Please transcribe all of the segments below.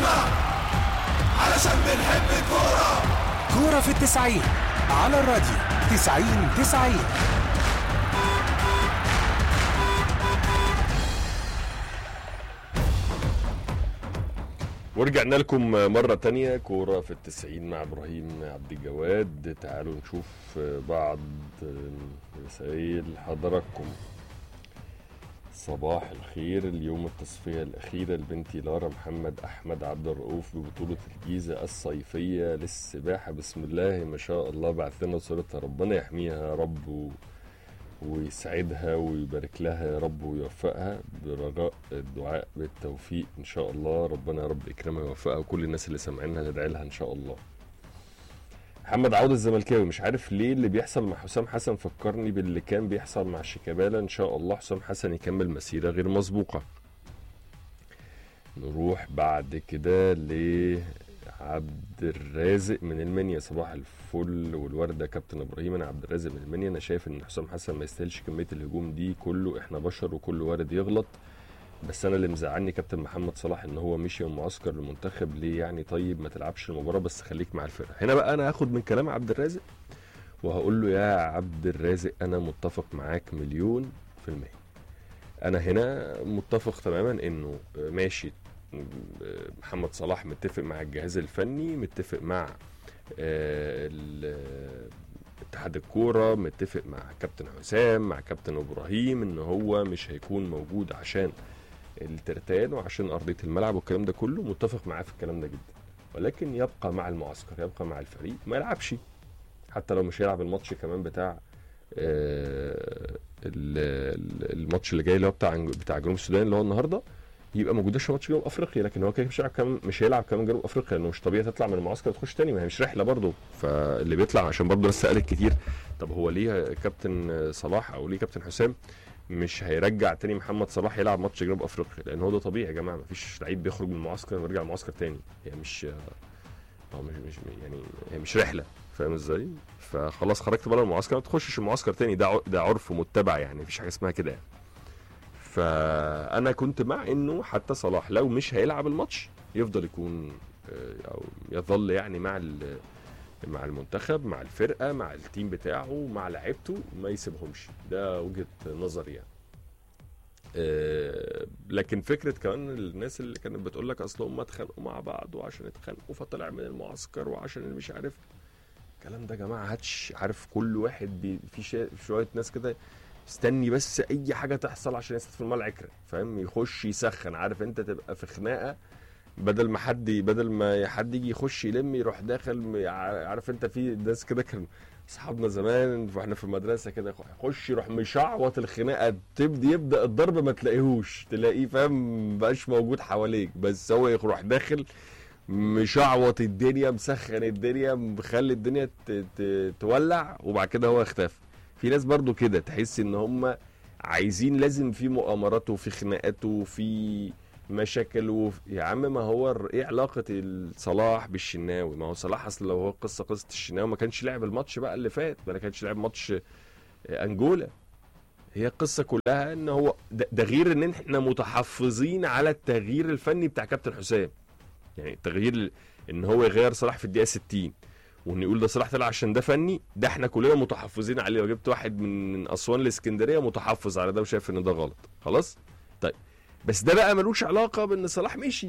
بنسمع علشان بنحب الكورة كورة في التسعين على الراديو تسعين تسعين ورجعنا لكم مرة تانية كورة في التسعين مع إبراهيم عبد الجواد تعالوا نشوف بعض رسائل حضراتكم صباح الخير اليوم التصفية الأخيرة لبنتي لارا محمد أحمد عبد الرؤوف ببطولة الجيزة الصيفية للسباحة بسم الله ما شاء الله بعت لنا صورتها ربنا يحميها يا رب و... ويسعدها ويبارك لها يا رب ويوفقها برجاء الدعاء بالتوفيق ان شاء الله ربنا يا رب يكرمها ويوفقها وكل الناس اللي سامعينها ندعي لها ان شاء الله محمد عوض الزملكاوي مش عارف ليه اللي بيحصل مع حسام حسن فكرني باللي كان بيحصل مع شيكابالا ان شاء الله حسام حسن يكمل مسيره غير مسبوقه نروح بعد كده لعبد الرازق من المنيا صباح الفل والورده كابتن ابراهيم انا عبد الرازق من المنيا انا شايف ان حسام حسن ما يستاهلش كميه الهجوم دي كله احنا بشر وكل وارد يغلط بس انا اللي مزعلني كابتن محمد صلاح ان هو مشي من معسكر المنتخب ليه يعني طيب ما تلعبش المباراه بس خليك مع الفرقه هنا بقى انا هاخد من كلام عبد الرازق وهقول له يا عبد الرازق انا متفق معاك مليون في المية انا هنا متفق تماما انه ماشي محمد صلاح متفق مع الجهاز الفني متفق مع آه، ال- اتحاد الكوره متفق مع كابتن حسام مع كابتن ابراهيم ان هو مش هيكون موجود عشان الترتان وعشان ارضيه الملعب والكلام ده كله متفق معاه في الكلام ده جدا ولكن يبقى مع المعسكر يبقى مع الفريق ما يلعبش حتى لو مش هيلعب الماتش كمان بتاع آه، ال- ال- الماتش اللي جاي اللي هو بتاع بتاع جنوب السودان اللي هو النهارده يبقى موجود في ماتش جنوب افريقيا لكن هو كده مش هيلعب كمان مش هيلعب كمان جنوب افريقيا لانه مش طبيعي تطلع من المعسكر وتخش تاني ما هي مش رحله برضه فاللي بيطلع عشان برضه ناس سالت كتير طب هو ليه كابتن صلاح او ليه كابتن حسام مش هيرجع تاني محمد صلاح يلعب ماتش جنوب افريقيا لان هو ده طبيعي يا جماعه مفيش لعيب بيخرج من المعسكر ويرجع المعسكر تاني هي مش هو مش مش يعني هي مش رحله فاهم ازاي؟ فخلاص خرجت بره المعسكر ما تخشش المعسكر تاني ده ع- ده عرف متبع يعني مفيش حاجه اسمها كده يعني. فانا كنت مع انه حتى صلاح لو مش هيلعب الماتش يفضل يكون آه، او يظل يعني مع ال- مع المنتخب مع الفرقه مع التيم بتاعه مع لعيبته ما يسيبهمش ده وجهه نظري يعني آه، لكن فكره كمان الناس اللي كانت بتقول لك اصل هم اتخانقوا مع بعض وعشان اتخانقوا فطلع من المعسكر وعشان اللي مش عارف الكلام ده يا جماعه هاتش عارف كل واحد بي في شا- شويه ناس كده استني بس اي حاجه تحصل عشان يستلم المال عكره فاهم يخش يسخن عارف انت تبقى في خناقه بدل ما حد بدل ما حد يجي يخش يلم يروح داخل م- ع- عارف انت في ناس كده كان اصحابنا زمان واحنا في المدرسه كده يخش يروح مشعوط الخناقه تبدا يبدا الضرب ما تلاقيهوش تلاقيه فاهم مبقاش موجود حواليك بس هو يروح داخل مشعوط الدنيا مسخن الدنيا مخلي الدنيا ت- ت- تولع وبعد كده هو اختفى في ناس برضو كده تحس ان هم عايزين لازم في مؤامرات وفي خناقات وفي مشاكل وفي... يا عم ما هو الر- ايه علاقة صلاح بالشناوي ما هو صلاح اصل لو هو قصة قصة الشناوي ما كانش لعب الماتش بقى اللي فات ما كانش لعب ماتش آه، انجولا هي القصة كلها ان هو ده, ده غير ان احنا متحفظين على التغيير الفني بتاع كابتن حسام يعني التغيير ال- ان هو يغير صلاح في الدقيقة 60 وان يقول ده صلاح طلع عشان ده فني ده احنا كلنا متحفظين عليه لو جبت واحد من من اسوان لاسكندريه متحفظ على ده وشايف ان ده غلط خلاص طيب بس ده بقى ملوش علاقه بان صلاح مشي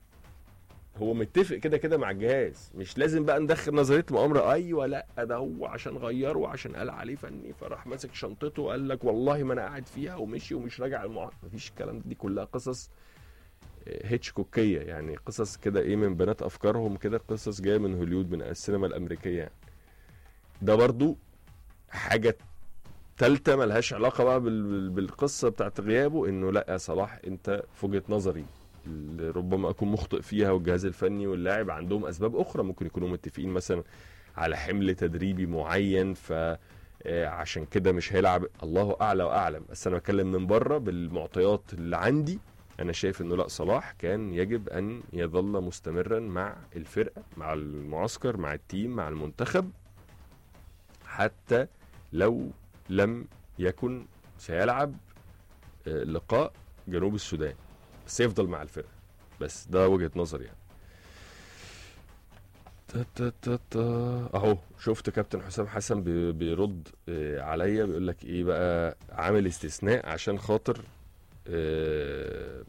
هو متفق كده كده مع الجهاز مش لازم بقى ندخل نظريه مؤامره ايوه لا ده هو عشان غيره وعشان قال عليه فني فراح ماسك شنطته وقال لك والله ما انا قاعد فيها ومشي ومش راجع المع... مفيش الكلام ده، دي كلها قصص هيتشكوكيه يعني قصص كده ايه من بنات افكارهم كده قصص جايه من هوليود من السينما الامريكيه يعني ده برضو حاجه تالتة ملهاش علاقة بقى بال- بالقصة بتاعت غيابه انه لا يا صلاح انت في وجهة نظري اللي ربما اكون مخطئ فيها والجهاز الفني واللاعب عندهم اسباب اخرى ممكن يكونوا متفقين مثلا على حمل تدريبي معين ف آه، عشان كده مش هيلعب الله اعلى واعلم بس انا بتكلم من بره بالمعطيات اللي عندي انا شايف انه لا صلاح كان يجب ان يظل مستمرا مع الفرقه مع المعسكر مع التيم مع المنتخب حتى لو لم يكن سيلعب آه، لقاء جنوب السودان بس يفضل مع الفرقه بس ده وجهه نظري يعني تا تا تا تا. اهو شفت كابتن حسام حسن بي- بيرد آه، عليا بيقول لك ايه بقى عامل استثناء عشان خاطر آه،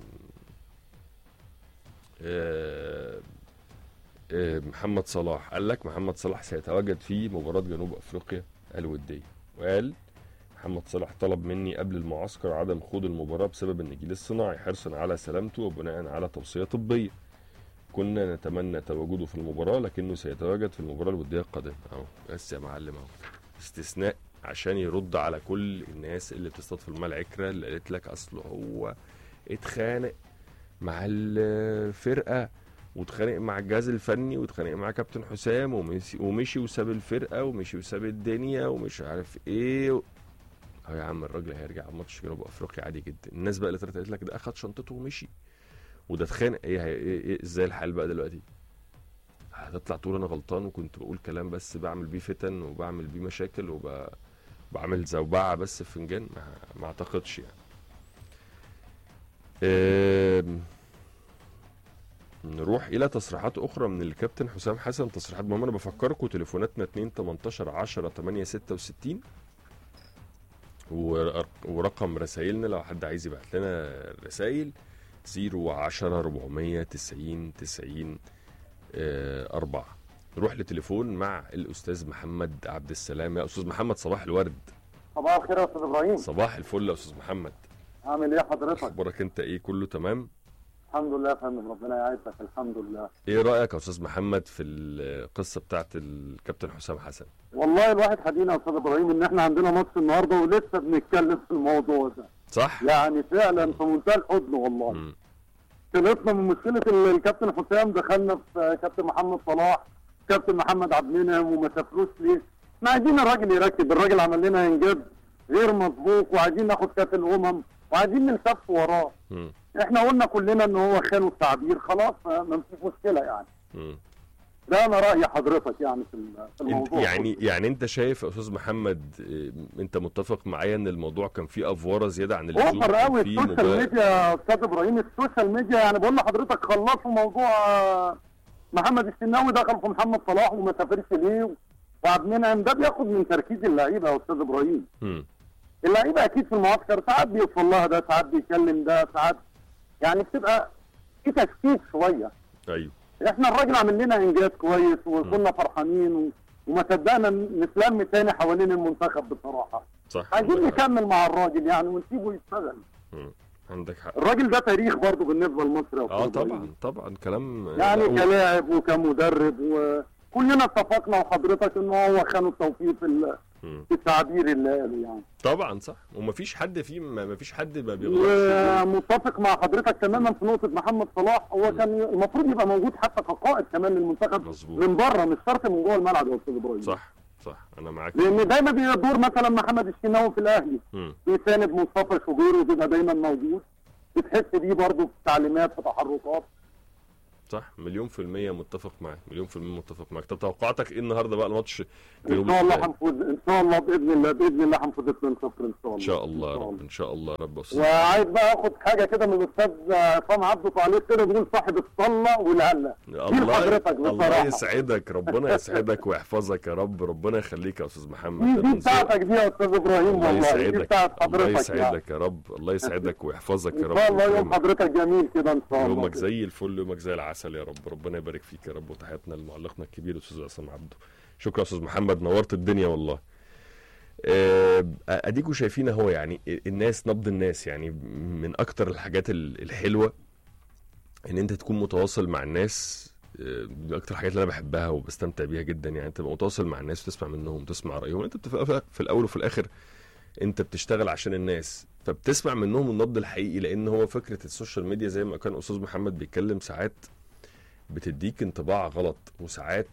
آه، آه، محمد صلاح قال لك محمد صلاح سيتواجد في مباراة جنوب افريقيا الودية وقال محمد صلاح طلب مني قبل المعسكر عدم خوض المباراة بسبب النجيل الصناعي حرصا على سلامته وبناء على توصية طبية كنا نتمنى تواجده في المباراة لكنه سيتواجد في المباراة الودية القادمة اهو بس يا معلم اهو استثناء عشان يرد على كل الناس اللي بتصطاد في الماء العكرة اللي قالت لك اصل هو اتخانق مع الفرقة واتخانق مع الجهاز الفني واتخانق مع كابتن حسام ومشي, ومشي وساب الفرقة ومشي وساب الدنيا ومش عارف ايه و... اه يا عم الراجل هيرجع ماتش جنوب افريقيا عادي جدا الناس بقى اللي طلعت قالت لك ده اخد شنطته ومشي وده اتخانق ايه, هي- إيه, إيه ازاي الحال بقى دلوقتي هتطلع تقول انا غلطان وكنت بقول كلام بس بعمل بيه فتن وبعمل بيه مشاكل وبعمل زوبعه بس في فنجان ما, ما اعتقدش يعني آم، نروح الى تصريحات اخرى من الكابتن حسام حسن تصريحات مهمه انا بفكركم تليفوناتنا 2 18 10 8 66 ورق- ورقم رسائلنا لو حد عايز يبعت لنا رسائل 010 490 90 آه، أربعة نروح لتليفون مع الأستاذ محمد عبد السلام يا أستاذ محمد صباح الورد صباح الخير يا استاذ ابراهيم صباح الفل يا أستاذ محمد عامل ايه حضرتك أخبارك أنت إيه كله تمام الحمد لله يا فندم ربنا يعزك الحمد لله إيه رأيك يا أستاذ محمد في القصة بتاعت الكابتن حسام حسن والله الواحد حزين يا استاذ ابراهيم ان احنا عندنا ماتش النهارده ولسه بنتكلم في الموضوع ده صح؟ يعني فعلا في منتهى الحزن والله مم. خلصنا من مشكله ال- الكابتن حسام دخلنا في كابتن محمد صلاح كابتن محمد عبد المنعم وما سافروش ليه احنا عايزين الراجل يركب الراجل عمل لنا انجاز غير مسبوق وعايزين ناخد كاس الامم وعايزين نلتف وراه مم. احنا قلنا كلنا ان هو خانوا التعبير خلاص ما ما فيش مشكله يعني مم. ده انا راي حضرتك يعني في ال- في انت الموضوع يعني يعني انت شايف يا استاذ محمد إيه، انت متفق معايا ان الموضوع كان فيه افوره زياده عن اللزوم اوفر كان قوي فيه السوشيال مبالغ- ميديا يا استاذ ابراهيم السوشيال ميديا يعني بقول لحضرتك خلصوا موضوع آه، محمد الشناوي دخل في محمد صلاح وما سافرش ليه وعبد المنعم ده بياخد من تركيز اللعيبه يا استاذ ابراهيم مم. اللعيبه اكيد في المعسكر ساعات بيوصل لها ده ساعات بيكلم ده ساعات يعني بتبقى في تشكيك شويه ايوه احنا الراجل عامل لنا انجاز كويس وكنا فرحانين و... وما صدقنا نتلم تاني حوالين المنتخب بصراحه صح عايزين عندك حق. نكمل مع الراجل يعني ونسيبه يشتغل مم. عندك حق الراجل ده تاريخ برضه بالنسبه لمصر يا اه أستاذ إبراهيم. طبعا طبعا كلام يعني لا، كلاعب وكمدرب وكلنا اتفقنا وحضرتك ان هو خانوا التوفيق في ال- مم. في التعبير اللي قاله يعني طبعا صح ومفيش حد فيه ما مفيش حد ما بيغلطش ومتفق مع حضرتك تماما في نقطه محمد صلاح هو كان المفروض يبقى موجود حتى كقائد كمان للمنتخب مظبوط. من بره مش شرط من جوه الملعب يا استاذ ابراهيم صح صح انا معاك لان دايما بيدور مثلا محمد الشناوي في الاهلي مم. بيساند مصطفى شوبير وبيبقى دايما موجود بتحس بيه برضه في التعليمات في تحركات صح مليون في المية متفق معاك مليون في المية متفق معاك طب توقعاتك ايه النهارده بقى الماتش ان جنوب شاء الله السودان؟ هنفوز ان شاء الله باذن الله باذن الله هنفوز 2-0 ان شاء الله ان شاء الله يا رب ان شاء الله يا رب يا أستاذ. وعايز بقى اخد حاجه كده من الاستاذ عصام عبده تعليق كده بيقول صاحب الصله والهله دي الله لحضرتك الله بصراحه يسعدك ربنا يسعدك ويحفظك يا رب ربنا يخليك يا استاذ محمد دي ده دي من ذوقك. بتاعتك دي يا استاذ ابراهيم الله والله دي يسعدك بتاعت الله حضرتك يعني يسعدك يا رب الله يسعدك ويحفظك يا ان رب شاء الله يوم ويكرمك. حضرتك جميل كده ان شاء الله يومك زي الفل يومك زي العسل يا رب ربنا يبارك فيك يا رب وتحياتنا لمعلقنا الكبير الاستاذ عصام عبده شكرا يا استاذ محمد نورت الدنيا والله آه، اديكوا شايفين اهو يعني الناس نبض الناس يعني من اكتر الحاجات ال- الحلوه ان انت تكون متواصل مع الناس آه، من اكتر الحاجات اللي انا بحبها وبستمتع بيها جدا يعني تبقى متواصل مع الناس وتسمع منهم وتسمع رايهم انت بتبقى في الاول وفي الاخر انت بتشتغل عشان الناس فبتسمع منهم النبض الحقيقي لان هو فكره السوشيال ميديا زي ما كان استاذ محمد بيتكلم ساعات بتديك انطباع غلط وساعات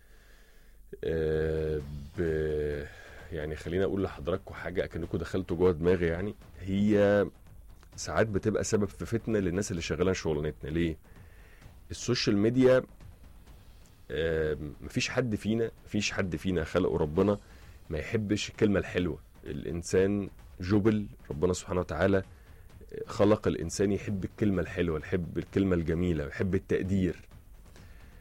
آه، ب يعني خليني اقول لحضراتكم حاجه اكنكم دخلتوا جوه دماغي يعني هي ساعات بتبقى سبب في فتنه للناس اللي شغاله شغلانتنا ليه السوشيال ميديا آه، مفيش حد فينا مفيش حد فينا خلقه ربنا ما يحبش الكلمه الحلوه الانسان جبل ربنا سبحانه وتعالى خلق الانسان يحب الكلمه الحلوه يحب الكلمه الجميله يحب التقدير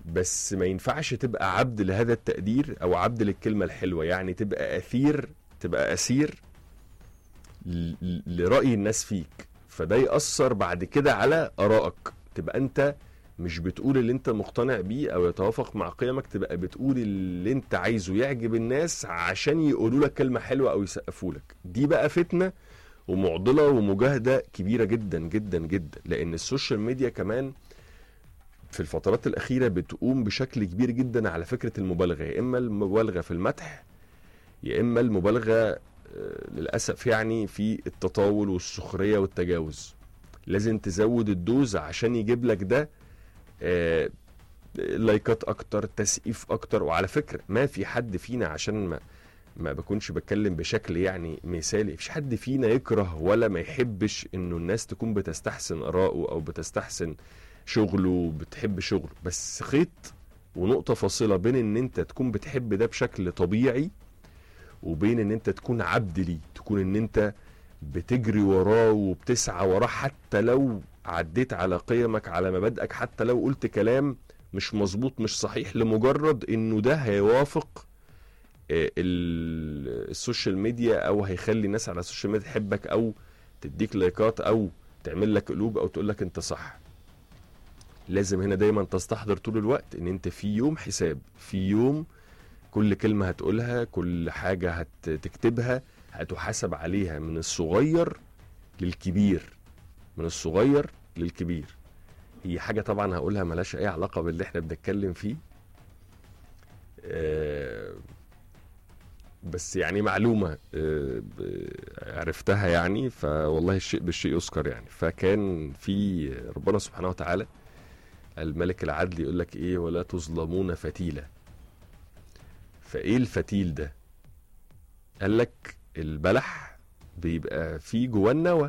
بس ما ينفعش تبقى عبد لهذا التقدير او عبد للكلمه الحلوه يعني تبقى اثير تبقى اسير ل- ل- لراي الناس فيك فده ياثر بعد كده على ارائك تبقى انت مش بتقول اللي انت مقتنع بيه او يتوافق مع قيمك تبقى بتقول اللي انت عايزه يعجب الناس عشان يقولوا لك كلمه حلوه او يسقفوا لك دي بقى فتنه ومعضله ومجاهده كبيره جدا جدا جدا لان السوشيال ميديا كمان في الفترات الاخيره بتقوم بشكل كبير جدا على فكره المبالغه يا اما المبالغه في المدح يا اما المبالغه آه، للاسف يعني في التطاول والسخريه والتجاوز لازم تزود الدوز عشان يجيب لك ده آه، لايكات اكتر تسقيف اكتر وعلى فكره ما في حد فينا عشان ما ما بكونش بتكلم بشكل يعني مثالي مفيش حد فينا يكره ولا ما يحبش انه الناس تكون بتستحسن اراءه او بتستحسن شغله بتحب شغله بس خيط ونقطة فاصلة بين ان انت تكون بتحب ده بشكل طبيعي وبين ان انت تكون عبد ليه تكون ان انت بتجري وراه وبتسعى وراه حتى لو عديت على قيمك على مبادئك حتى لو قلت كلام مش مظبوط مش صحيح لمجرد انه ده هيوافق آه، ال- السوشيال ميديا او هيخلي الناس على السوشيال ميديا تحبك او تديك لايكات او تعمل لك قلوب او تقول لك انت صح لازم هنا دايما تستحضر طول الوقت ان انت في يوم حساب في يوم كل كلمة هتقولها كل حاجة هتكتبها هتحاسب عليها من الصغير للكبير من الصغير للكبير هي حاجة طبعا هقولها ملهاش أي علاقة باللي احنا بنتكلم فيه آه، بس يعني معلومة آه، ب- عرفتها يعني فوالله الشيء بالشيء يذكر يعني فكان في ربنا سبحانه وتعالى الملك العدل يقول لك ايه ولا تظلمون فتيلة فايه الفتيل ده قال لك البلح بيبقى فيه جواه النوى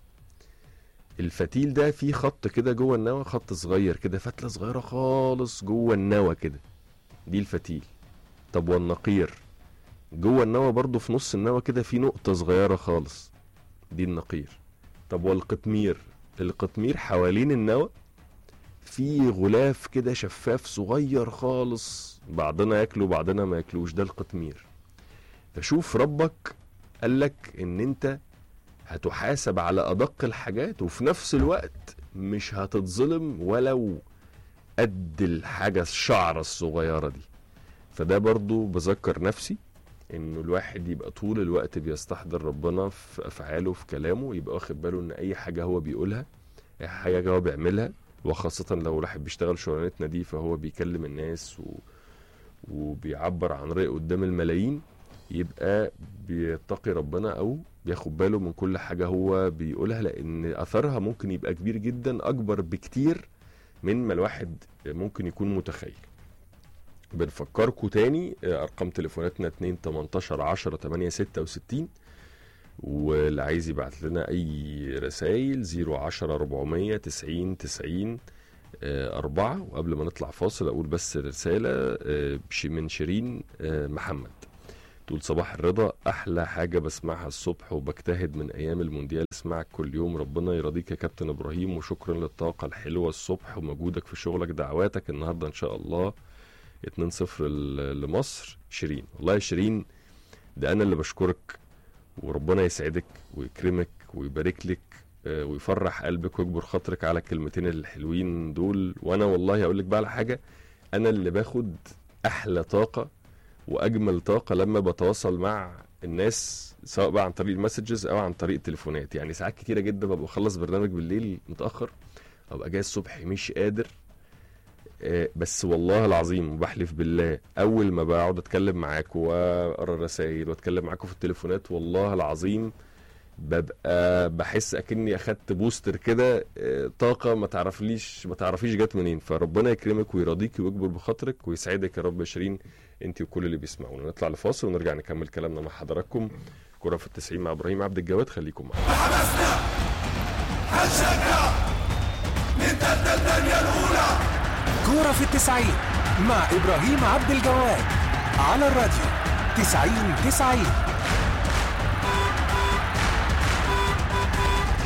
الفتيل ده فيه خط كده جوه النوى خط صغير كده فتلة صغيرة خالص جوه النوى كده دي الفتيل طب والنقير جوه النوى برضو في نص النوى كده في نقطة صغيرة خالص دي النقير طب والقطمير القطمير حوالين النوى في غلاف كده شفاف صغير خالص بعضنا ياكله بعضنا ما ياكلوش ده القطمير فشوف ربك قالك ان انت هتحاسب على ادق الحاجات وفي نفس الوقت مش هتتظلم ولو قد الحاجة الشعرة الصغيرة دي فده برضو بذكر نفسي انه الواحد يبقى طول الوقت بيستحضر ربنا في افعاله في كلامه يبقى واخد باله ان اي حاجة هو بيقولها اي حاجة هو بيعملها وخاصة لو الواحد بيشتغل شغلانتنا دي فهو بيكلم الناس و... وبيعبر عن رأيه قدام الملايين يبقى بيتقي ربنا او بياخد باله من كل حاجة هو بيقولها لان اثرها ممكن يبقى كبير جدا اكبر بكتير من ما الواحد ممكن يكون متخيل بنفكركم تاني آه، ارقام تليفوناتنا 2 18 10 8 66 واللي عايز يبعت لنا اي رسائل 010 400 90 90 آه، أربعة وقبل ما نطلع فاصل أقول بس رسالة آه، بش- من شيرين آه، محمد تقول صباح الرضا أحلى حاجة بسمعها الصبح وبجتهد من أيام المونديال أسمعك كل يوم ربنا يرضيك يا كابتن إبراهيم وشكرا للطاقة الحلوة الصبح ومجهودك في شغلك دعواتك النهاردة إن شاء الله 2-0 ل- لمصر شيرين والله يا شيرين ده أنا اللي بشكرك وربنا يسعدك ويكرمك ويبارك لك آه، ويفرح قلبك ويكبر خاطرك على الكلمتين الحلوين دول وانا والله هقول لك بقى على حاجه انا اللي باخد احلى طاقه واجمل طاقه لما بتواصل مع الناس سواء بقى عن طريق المسجز او عن طريق التليفونات يعني ساعات كتيره جدا ببقى بخلص برنامج بالليل متاخر ابقى جاي الصبح مش قادر آه، بس والله العظيم وبحلف بالله اول ما بقعد اتكلم معاكم واقرا الرسائل واتكلم معاكم في التليفونات والله العظيم ببقى بحس اكني اخدت بوستر كده آه، طاقه ما تعرفليش ما تعرفيش جت منين فربنا يكرمك ويرضيكي ويكبر بخاطرك ويسعدك يا رب يا شيرين انت وكل اللي بيسمعونا نطلع لفاصل ونرجع نكمل كلامنا مع حضراتكم كرة في التسعين مع ابراهيم عبد الجواد خليكم معانا حمسنا هنشجع ننتدى الدنيا الأولى كورة في التسعين مع إبراهيم عبد الجواد على الراديو تسعين تسعين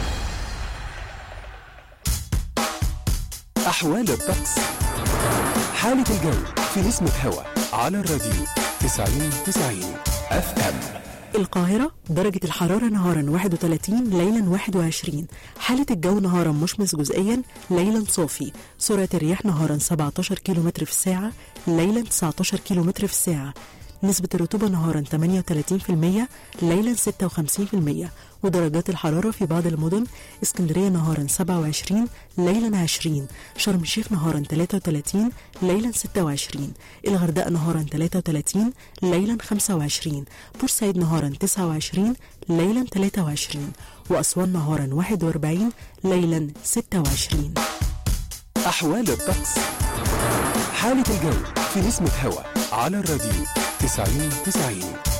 أحوال الطقس حالة الجو في نسمة هوا على الراديو 90 90 اف ام القاهرة درجة الحرارة نهارا 31 ليلا 21 حالة الجو نهارا مشمس جزئيا ليلا صافي سرعة الرياح نهارا 17 كيلومتر في الساعة ليلا 19 كيلومتر في الساعة نسبة الرطوبة نهارا 38% ليلا 56% ودرجات الحرارة في بعض المدن اسكندرية نهارا 27 ليلا 20 شرم الشيخ نهارا 33 ليلا 26 الغردقة نهارا 33 ليلا 25 بورسعيد نهارا 29 ليلا 23 وأسوان نهارا 41 ليلا 26 أحوال الطقس حالة الجو في نسمة هوا على الراديو 90 90